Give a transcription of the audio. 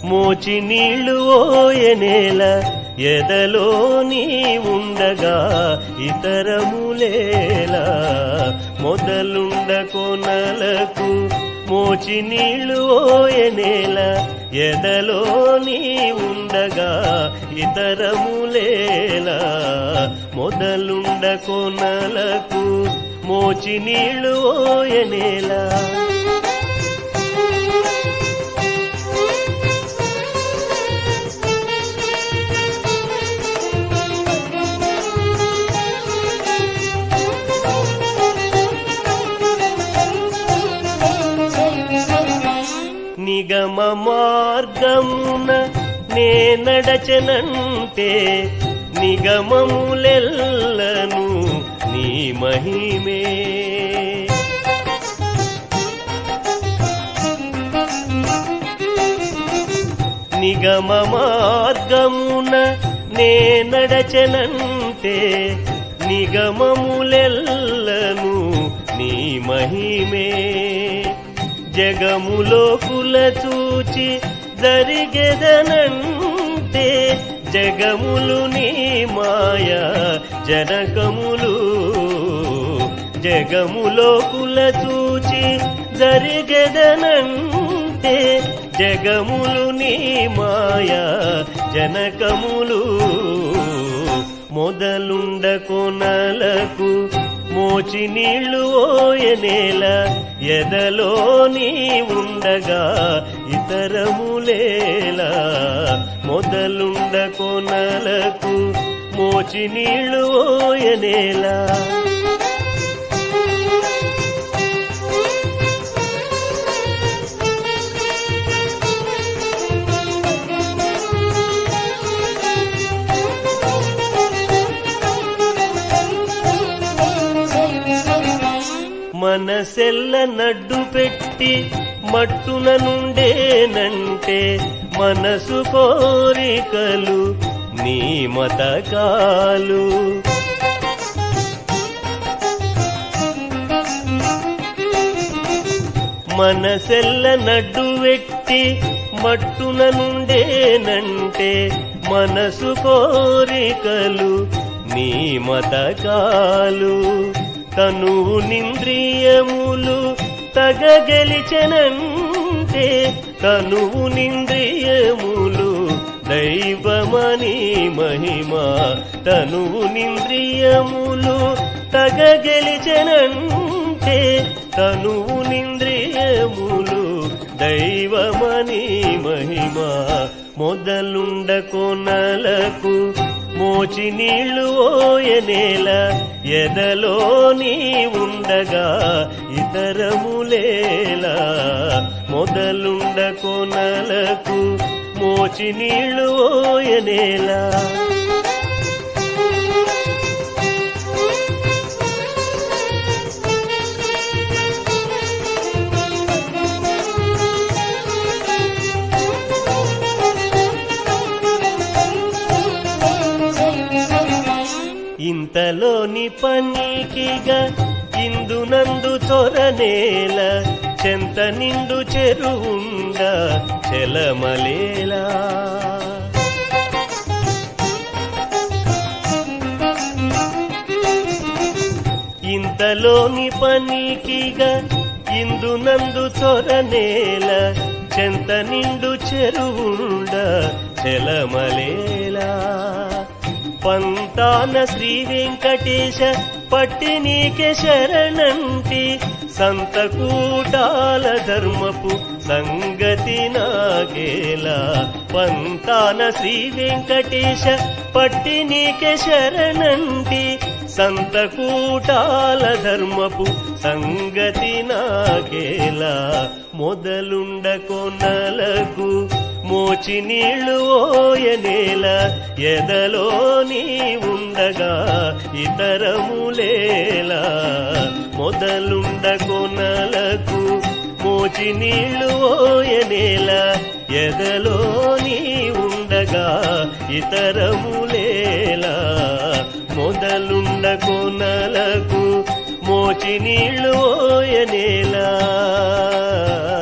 మోచి నీళ్లు ఓయనేల ఎదలో నీ ఉండగా ఇతరములేలా మొదలుండ కొనలకు మోచి నీళ్లు ఓయనేల ఎదలో నీ ఉండగా ఇతరములేలా మొదలుండ కొనలకు మోచి నీళ్లు ఓయనేలా నిగమ మార్గమున నే నడచనంటే నిగమములెల్లను నీ మహిమే నిగమ మార్గమున నే నడచనంటే నిగమములెల్లను నీ మహిమే జగములో కుల చూచి జరిగెదనంటే జగములు నీ మాయ జనకములు జగములో కుల చూచి జరిగెదనంటే జగములు నీ మాయ జనకములు మొదలుండ కొనలకు మోచి నీళ్లు ఓయనేల ఎదలో నీ ఉండగా ఇతరములేలా మొదలుండ కొనలకు మోచి నీళ్లు ఓయనేలా మనసెల్ల నడ్డు పెట్టి మట్టున నుండేనంటే మనసు కోరికలు నీ మతకాలు మనసెల్ల నడ్డు వెట్టి మట్టున నుండేనంటే మనసు కోరికలు నీ మతకాలు తనువు నింద్రియములు తగగెలిచనంటే తనువు నింద్రియములు దైవమని మహిమ తనువు నింద్రియములు తగగెలిచనంటే తనువు నింద్రియములు దైవమని మహిమ మొదలుండ కొనలకు మోచి నీళ్లు ఓయనేల ఎదలో నీ ఉండగా ఇతరములేలా మొదలుండ కొనలకు మోచి నీళ్లు ఓయనేలా ఇంతలోని పనికిగా ఇందునందు చొరనేల చెంత నిండు చెరువుండ చెలమలేలా ఇంతలోని పనికిగా ఇందునందు చొరనేల చెంత నిండు చెరువుండ చెలమలేలా పంతాన శ్రీ వెంకటేశ పట్టి నీకే శరణంటి సంతకూటాల ధర్మపు సంగతి నాగేలా పంతాన శ్రీ వెంకటేశ పట్టి నీకే శరణంటి సంతకూటాల ధర్మపు సంగతి నాగేలా మొదలుండ కొనలకు మోచి నీళ్లు ఓయనేల ఎదలో నీ ఉండగా ఇతరములేలా మొదలుండ కొనలకు మోచి నీళ్లు ఓయనేల ఎదలో నీ ఉండగా ఇతరములేలా మొదలుండ కొనలకు మోచి నీళ్లు ఓయనేలా